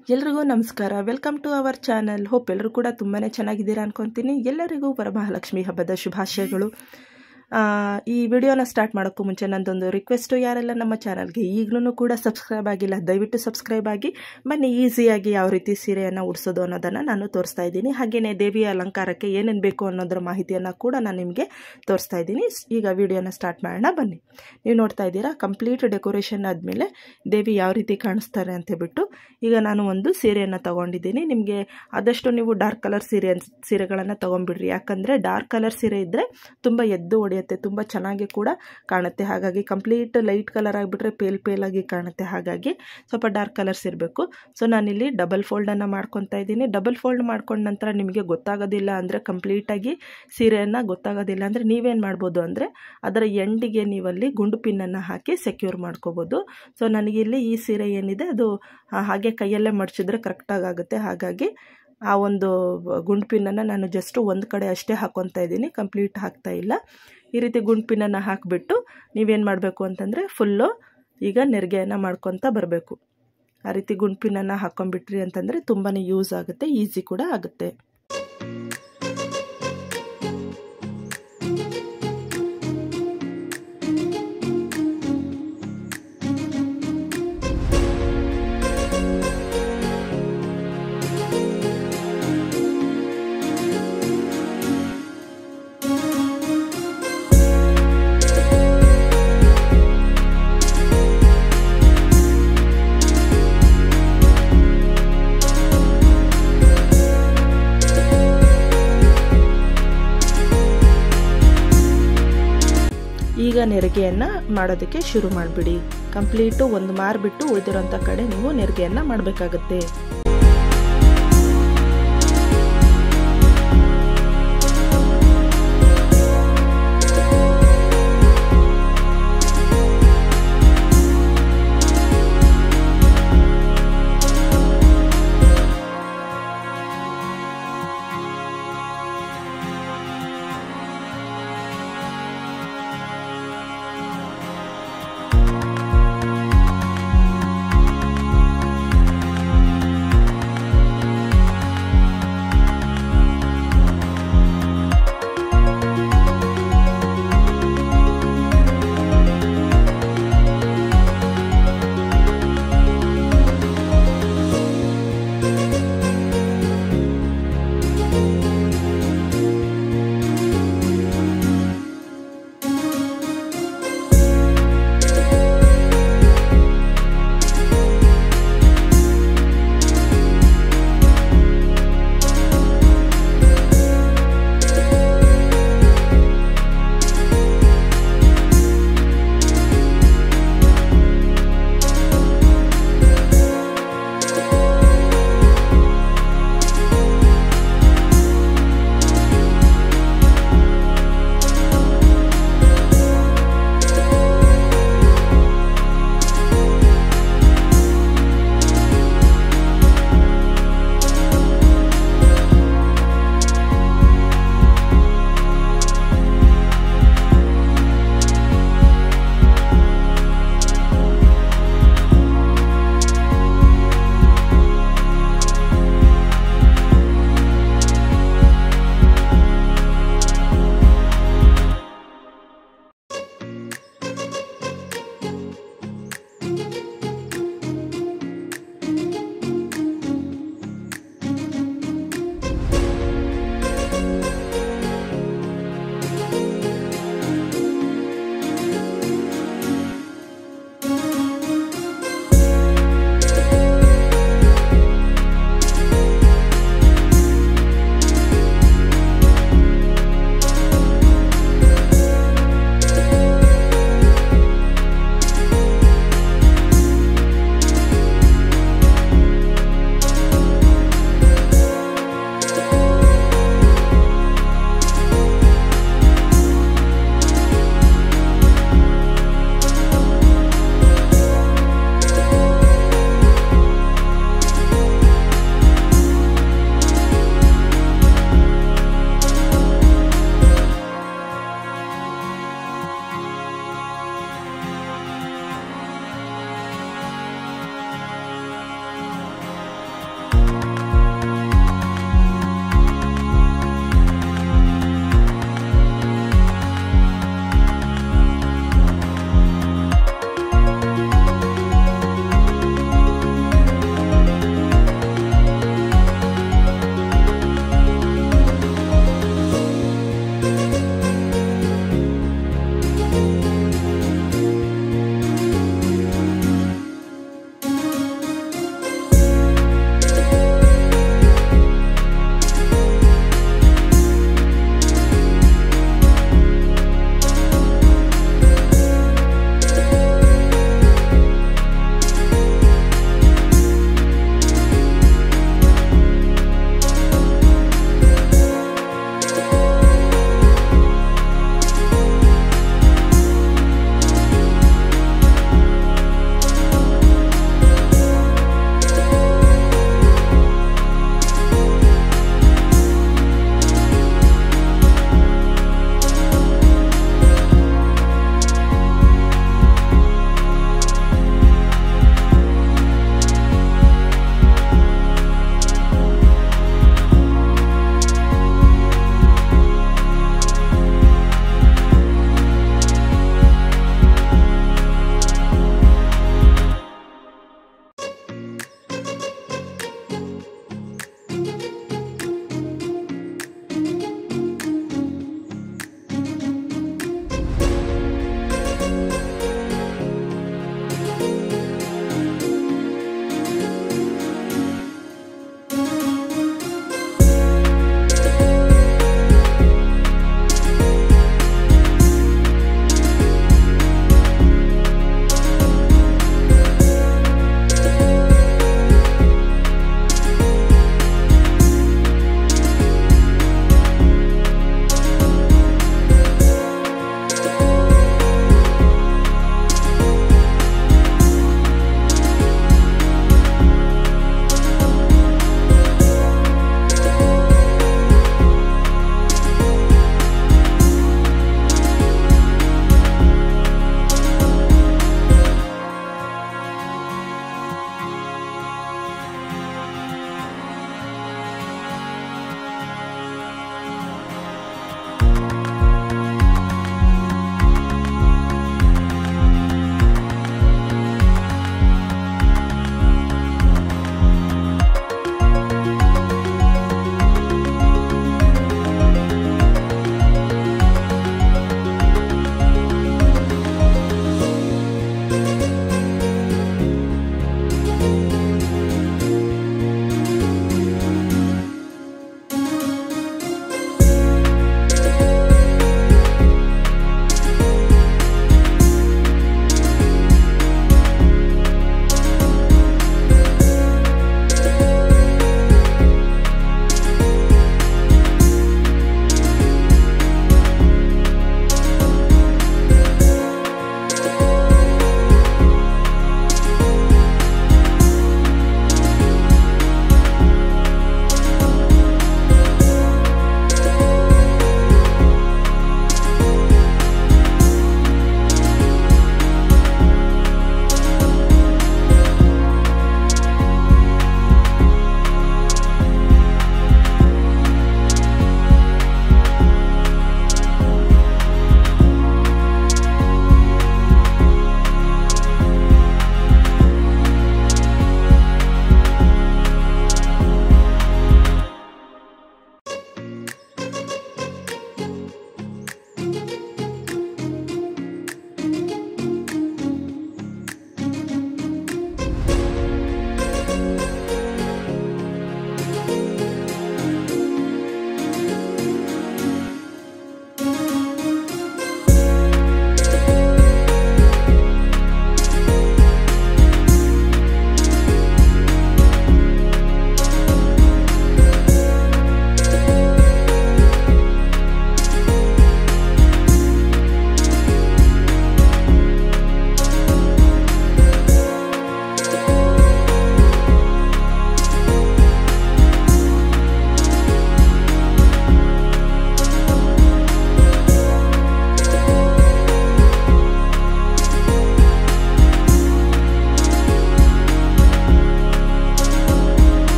ಎಲ್ರಿಗೂ ನಮಸ್ಕಾರ welcome to our channel hope ಎಲ್ಲರೂ ಕೂಡ ತುಂಬಾ ಚೆನ್ನಾಗಿದ್ದೀರಾ ಅನ್ಕೊತೀನಿ ಎಲ್ಲರಿಗೂ ವರಮಹಾಲಕ್ಷ್ಮಿ ಹಬ್ಬದ ಶುಭಾಶಯಗಳು ಆ, ಈ ವಿಡಿಯೋನ ಸ್ಟಾರ್ಟ್ ಮಾಡೋಕ್ಕೂ ಮುಂಚೆ ನಂದೊಂದು ರಿಕ್ವೆಸ್ಟು ಯಾರೆಲ್ಲ ನಮ್ಮ ಚಾನಲ್ಗೆ ಈಗಲೂ ಕೂಡ ಸಬ್ಸ್ಕ್ರೈಬ್ ಆಗಿಲ್ಲ ದಯವಿಟ್ಟು ಸಬ್ಸ್ಕ್ರೈಬ್ ಆಗಿ ಬನ್ನಿ ಈಸಿಯಾಗಿ ಯಾವ ರೀತಿ ಸೀರೆಯನ್ನು ಉಡಿಸೋದು ಅನ್ನೋದನ್ನು ನಾನು ತೋರಿಸ್ತಾ ಇದ್ದೀನಿ ಹಾಗೆಯೇ ದೇವಿಯ ಅಲಂಕಾರಕ್ಕೆ ಏನೇನು ಬೇಕು ಅನ್ನೋದರ ಮಾಹಿತಿಯನ್ನು ಕೂಡ ನಾನು ನಿಮಗೆ ತೋರಿಸ್ತಾ ಇದ್ದೀನಿ ಈಗ ವಿಡಿಯೋನ ಸ್ಟಾರ್ಟ್ ಮಾಡೋಣ ಬನ್ನಿ ನೀವು ನೋಡ್ತಾ ಇದ್ದೀರಾ ಕಂಪ್ಲೀಟ್ ಡೆಕೋರೇಷನ್ ಆದಮೇಲೆ ದೇವಿ ಯಾವ ರೀತಿ ಕಾಣಿಸ್ತಾರೆ ಅಂತ ಹೇಳ್ಬಿಟ್ಟು ಈಗ ನಾನು ಒಂದು ಸೀರೆಯನ್ನು ತಗೊಂಡಿದ್ದೀನಿ ನಿಮಗೆ ಆದಷ್ಟು ನೀವು ಡಾರ್ಕ್ ಕಲರ್ ಸೀರೆ ಸೀರೆಗಳನ್ನು ತೊಗೊಂಬಿಡ್ರಿ ಯಾಕಂದರೆ ಡಾರ್ಕ್ ಕಲರ್ ಸೀರೆ ಇದ್ದರೆ ತುಂಬ ಎದ್ದು ಹೊಡೆಯುತ್ತೆ ತುಂಬ ಚೆನ್ನಾಗಿ ಕೂಡ ಕಾಣುತ್ತೆ ಹಾಗಾಗಿ ಕಂಪ್ಲೀಟ್ ಲೈಟ್ ಕಲರ್ ಆಗಿಬಿಟ್ರೆ ಪೇಲ್ ಪೇಲಾಗಿ ಕಾಣುತ್ತೆ ಹಾಗಾಗಿ ಸ್ವಲ್ಪ ಡಾರ್ಕ್ ಕಲರ್ಸ್ ಇರಬೇಕು ಸೊ ನಾನಿಲ್ಲಿ ಡಬಲ್ ಫೋಲ್ಡನ್ನು ಮಾಡ್ಕೊತಾ ಇದ್ದೀನಿ ಡಬಲ್ ಫೋಲ್ಡ್ ಮಾಡ್ಕೊಂಡ ನಂತರ ನಿಮಗೆ ಗೊತ್ತಾಗೋದಿಲ್ಲ ಅಂದರೆ ಕಂಪ್ಲೀಟಾಗಿ ಸೀರೆಯನ್ನು ಗೊತ್ತಾಗೋದಿಲ್ಲ ಅಂದರೆ ನೀವೇನು ಮಾಡ್ಬೋದು ಅಂದರೆ ಅದರ ಎಂಡಿಗೆ ನೀವಲ್ಲಿ ಗುಂಡು ಪಿನ್ನನ್ನು ಹಾಕಿ ಸೆಕ್ಯೂರ್ ಮಾಡ್ಕೋಬೋದು ಸೊ ನನಗಿಲ್ಲಿ ಈ ಸೀರೆ ಏನಿದೆ ಅದು ಆ, ಹಾಗೆ ಕೈಯಲ್ಲೇ ಮಡಚಿದ್ರೆ ಕರೆಕ್ಟಾಗಿ ಆಗುತ್ತೆ ಹಾಗಾಗಿ ಆ ಒಂದು ಗುಂಡು ಪಿನ್ನನ್ನು ನಾನು ಜಸ್ಟ್ ಒಂದು ಕಡೆ ಅಷ್ಟೇ ಹಾಕ್ಕೊತಾ ಇದ್ದೀನಿ ಕಂಪ್ಲೀಟ್ ಹಾಕ್ತಾ ಇಲ್ಲ ಈ ರೀತಿ ಗುಂಡು ಪಿನ್ನನ್ನು ಹಾಕಿಬಿಟ್ಟು ನೀವೇನು ಮಾಡಬೇಕು ಅಂತಂದರೆ ಫುಲ್ಲು ಈಗ ನೆರಿಗೆಯನ್ನು ಮಾಡ್ಕೊತ ಬರಬೇಕು ಆ ರೀತಿ ಗುಂಡು ಪಿನ್ನನ್ನು ಹಾಕ್ಕೊಂಬಿಟ್ರಿ ಅಂತಂದರೆ ತುಂಬಾ ಯೂಸ್ ಆಗುತ್ತೆ ಈಸಿ ಕೂಡ ಆಗುತ್ತೆ ಈಗ ನೆರಿಗೆಯನ್ನು ಮಾಡೋದಕ್ಕೆ ಶುರು ಮಾಡಿಬಿಡಿ ಕಂಪ್ಲೀಟು ಒಂದು ಮಾರ್ಬಿಟ್ಟು ಉಳಿದಿರೋಂಥ ಕಡೆ ನೀವು ನೆರಿಗೆಯನ್ನು ಮಾಡಬೇಕಾಗತ್ತೆ